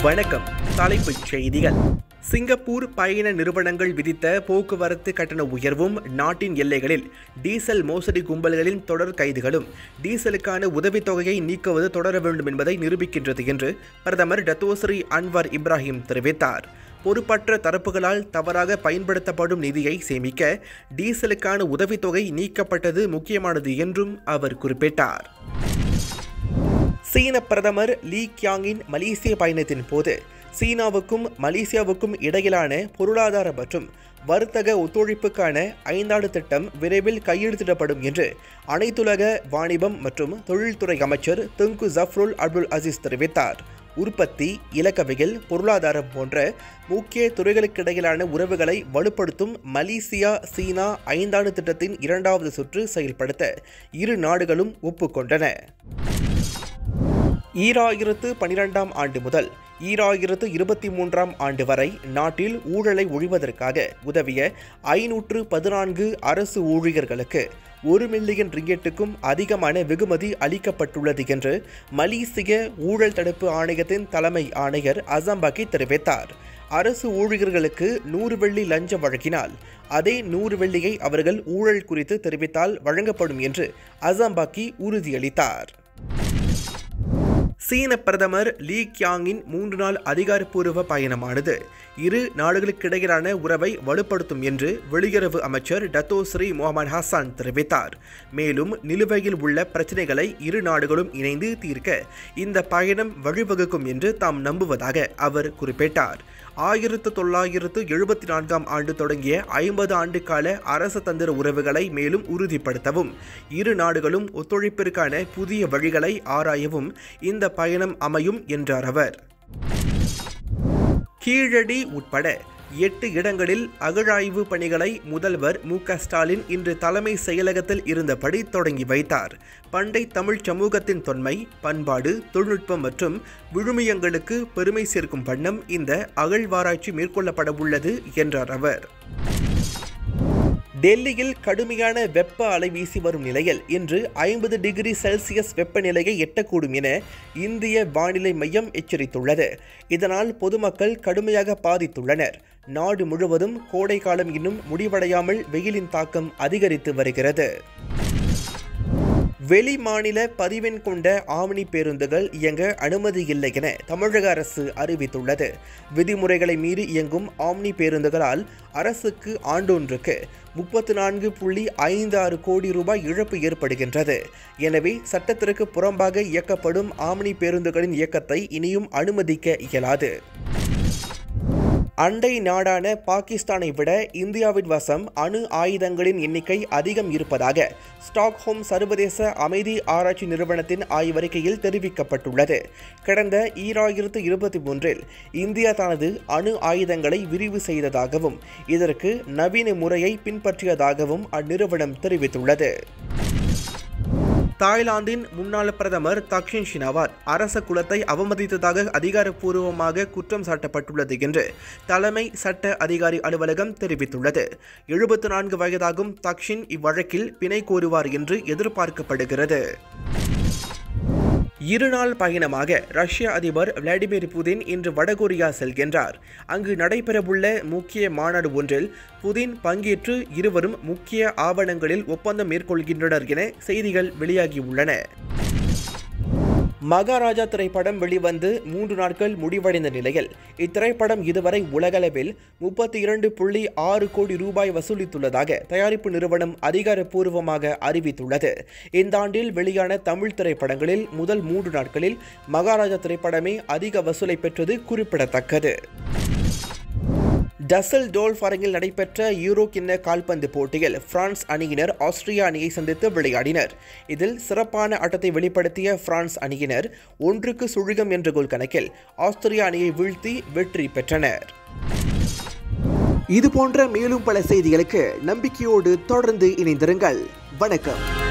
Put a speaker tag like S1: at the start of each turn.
S1: வணக்கம் தலைப்புச் செய்திகள் சிங்கப்பூர் பயண நிறுவனங்கள் விதித்த போக்குவரத்து கட்டண உயர்வும் நாட்டின் எல்லைகளில் டீசல் மோசடி கும்பல்களின் தொடர் கைதுகளும் டீசலுக்கான உதவித்தொகையை நீக்குவது தொடர வேண்டும் என்பதை நிரூபிக்கின்றது என்று பிரதமர் டத்தோஸ்ரீ அன்வர் இப்ராஹிம் தெரிவித்தார் பொறுப்பற்ற தரப்புகளால் தவறாக பயன்படுத்தப்படும் நிதியை சேமிக்க டீசலுக்கான உதவித்தொகை நீக்கப்பட்டது முக்கியமானது என்றும் அவர் குறிப்பிட்டார் சீன பிரதமர் லீ கியாங்கின் மலேசிய பயணத்தின் போது சீனாவுக்கும் மலேசியாவுக்கும் இடையிலான பொருளாதார மற்றும் வர்த்தக ஒத்துழைப்புக்கான ஐந்தாண்டு திட்டம் விரைவில் கையெழுத்திடப்படும் என்று அனைத்துலக வாணிபம் மற்றும் தொழில்துறை அமைச்சர் துங்கு ஜஃப்ருல் அப்துல் அசீஸ் தெரிவித்தார் உற்பத்தி இலக்கவியல் பொருளாதாரம் போன்ற முக்கிய துறைகளுக்கிடையிலான உறவுகளை வலுப்படுத்தும் மலேசியா சீனா ஐந்தாண்டு திட்டத்தின் இரண்டாவது சுற்று செயல்படுத்த இரு நாடுகளும் ஒப்புக்கொண்டன ஈராயிரத்து பனிரெண்டாம் ஆண்டு முதல் ஈராயிரத்து இருபத்தி மூன்றாம் ஆண்டு வரை நாட்டில் ஊழலை ஒழிவதற்காக உதவிய ஐநூற்று பதினான்கு அரசு ஊழியர்களுக்கு ஒரு மில்லியன் ரிங்கெட்டுக்கும் அதிகமான வெகுமதி அளிக்கப்பட்டுள்ளது என்று மலேசிய ஊழல் தடுப்பு ஆணையத்தின் தலைமை ஆணையர் அசாம்பாக்கி தெரிவித்தார் அரசு ஊழியர்களுக்கு நூறு வெள்ளி லஞ்சம் வழங்கினால் அதே நூறு வெள்ளியை அவர்கள் ஊழல் குறித்து தெரிவித்தால் வழங்கப்படும் என்று அசாம்பாக்கி உறுதியளித்தார் சீன பிரதமர் லீ கியாங்கின் மூன்று நாள் அதிகாரப்பூர்வ பயணமானது இரு நாடுகளுக்கிடையிலான உறவை வலுப்படுத்தும் என்று வெளியுறவு அமைச்சர் டத்தோஸ்ரீ முகமது ஹசான் தெரிவித்தார் மேலும் நிலுவையில் உள்ள பிரச்சினைகளை இரு நாடுகளும் இணைந்து தீர்க்க இந்த பயணம் வழிவகுக்கும் என்று தாம் நம்புவதாக அவர் குறிப்பிட்டார் ஆயிரத்து தொள்ளாயிரத்து எழுபத்தி நான்காம் ஆண்டு தொடங்கிய ஐம்பது ஆண்டு கால அரச தந்திர உறவுகளை மேலும் உறுதிப்படுத்தவும் இரு நாடுகளும் ஒத்துழைப்பிற்கான புதிய வழிகளை ஆராயவும் இந்த பயணம் அமையும் என்றார் அவர் கீழடி உட்பட எட்டு இடங்களில் அகழாய்வு பணிகளை முதல்வர் மு ஸ்டாலின் இன்று தலைமை செயலகத்தில் இருந்தபடி தொடங்கி வைத்தார் பண்டை தமிழ் சமூகத்தின் தொன்மை பண்பாடு தொழில்நுட்பம் மற்றும் விழுமியங்களுக்கு பெருமை சேர்க்கும் வண்ணம் இந்த அகழ்வாராய்ச்சி மேற்கொள்ளப்பட உள்ளது என்றார் அவர் டெல்லியில் கடுமையான வெப்ப அலை வீசி வரும் நிலையில் இன்று ஐம்பது டிகிரி செல்சியஸ் வெப்பநிலையை எட்டக்கூடும் என இந்திய வானிலை மையம் எச்சரித்துள்ளது இதனால் பொதுமக்கள் கடுமையாக பாதித்துள்ளனர் நாடு முழுவதும் கோடை காலம் இன்னும் முடிவடையாமல் வெயிலின் தாக்கம் அதிகரித்து வருகிறது வெளி மாநில பதிவெண் கொண்ட ஆம்னி பேருந்துகள் இயங்க அனுமதி இல்லை என தமிழக அரசு அறிவித்துள்ளது விதிமுறைகளை மீறி இயங்கும் ஆம்னி பேருந்துகளால் அரசுக்கு ஆண்டொன்றுக்கு முப்பத்து நான்கு புள்ளி ஐந்து ஆறு கோடி ரூபாய் இழப்பு ஏற்படுகின்றது எனவே சட்டத்திற்கு புறம்பாக இயக்கப்படும் ஆம்னி பேருந்துகளின் இயக்கத்தை இனியும் அனுமதிக்க இயலாது அண்டை நாடான பாகிஸ்தானை விட இந்தியாவின் வசம் அணு ஆயுதங்களின் எண்ணிக்கை அதிகம் இருப்பதாக ஸ்டாக்ஹோம் சர்வதேச அமைதி ஆராய்ச்சி நிறுவனத்தின் ஆய்வறிக்கையில் தெரிவிக்கப்பட்டுள்ளது கடந்த ஈராயிரத்து இருபத்தி மூன்றில் இந்தியா தனது அணு ஆயுதங்களை விரிவு செய்ததாகவும் இதற்கு நவீன முறையை பின்பற்றியதாகவும் அந்நிறுவனம் தெரிவித்துள்ளது தாய்லாந்தின் முன்னாள் பிரதமர் தக்ஷின் ஷினாவாத் அரச குலத்தை அவமதித்ததாக அதிகாரப்பூர்வமாக குற்றம் சாட்டப்பட்டுள்ளது என்று தலைமை சட்ட அதிகாரி அலுவலகம் தெரிவித்துள்ளது எழுபத்து நான்கு வயதாகும் தக்ஷின் இவ்வழக்கில் பிணை கோருவார் என்று எதிர்பார்க்கப்படுகிறது இருநாள் பயணமாக ரஷ்ய அதிபர் விளாடிமிர் புதின் இன்று வடகொரியா செல்கின்றார் அங்கு நடைபெறவுள்ள முக்கிய மாநாடு ஒன்றில் புதின் பங்கேற்று இருவரும் முக்கிய ஆவணங்களில் ஒப்பந்தம் மேற்கொள்கின்றனர் என செய்திகள் வெளியாகியுள்ளன மகாராஜா திரைப்படம் வெளிவந்து மூன்று நாட்கள் முடிவடைந்த நிலையில் இத்திரைப்படம் இதுவரை உலகளவில் முப்பத்தி இரண்டு புள்ளி ஆறு கோடி ரூபாய் வசூலித்துள்ளதாக தயாரிப்பு நிறுவனம் அதிகாரப்பூர்வமாக அறிவித்துள்ளது இந்த ஆண்டில் வெளியான தமிழ் திரைப்படங்களில் முதல் மூன்று நாட்களில் மகாராஜா திரைப்படமே அதிக வசூலை பெற்றது குறிப்பிடத்தக்கது டசல் டோல்ஃப் அரங்கில் நடைபெற்ற யூரோ கிண்ண கால்பந்து போட்டியில் பிரான்ஸ் அணியினர் ஆஸ்திரியா அணியை சந்தித்து விளையாடினர் இதில் சிறப்பான ஆட்டத்தை வெளிப்படுத்திய பிரான்ஸ் அணியினர் ஒன்றுக்கு சுழிகம் என்ற கோல் கணக்கில் ஆஸ்திரியா அணியை வீழ்த்தி வெற்றி பெற்றனர் இது போன்ற மேலும் பல செய்திகளுக்கு நம்பிக்கையோடு தொடர்ந்து இணைந்திருங்கள் வணக்கம்